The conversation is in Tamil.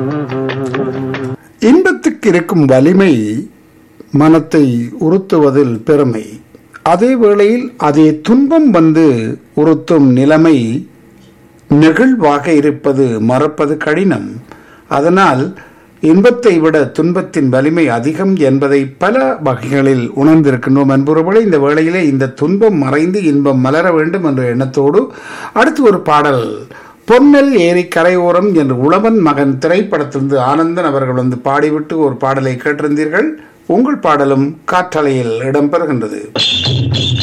இன்பத்துக்கு இருக்கும் வலிமை மனத்தை உறுத்துவதில் பெருமை அதே வேளையில் அதே துன்பம் வந்து உறுத்தும் நிலைமை நெகிழ்வாக இருப்பது மறப்பது கடினம் அதனால் இன்பத்தை விட துன்பத்தின் வலிமை அதிகம் என்பதை பல வகைகளில் உணர்ந்திருக்கின்றோம் என்பவர்களே இந்த வேளையிலே இந்த துன்பம் மறைந்து இன்பம் மலர வேண்டும் என்ற எண்ணத்தோடு அடுத்து ஒரு பாடல் பொன்னல் ஏரி கரையோரம் என்று உழவன் மகன் திரைப்படத்திலிருந்து ஆனந்தன் அவர்கள் வந்து பாடிவிட்டு ஒரு பாடலை கேட்டிருந்தீர்கள் உங்கள் பாடலும் காற்றலையில் இடம்பெறுகின்றது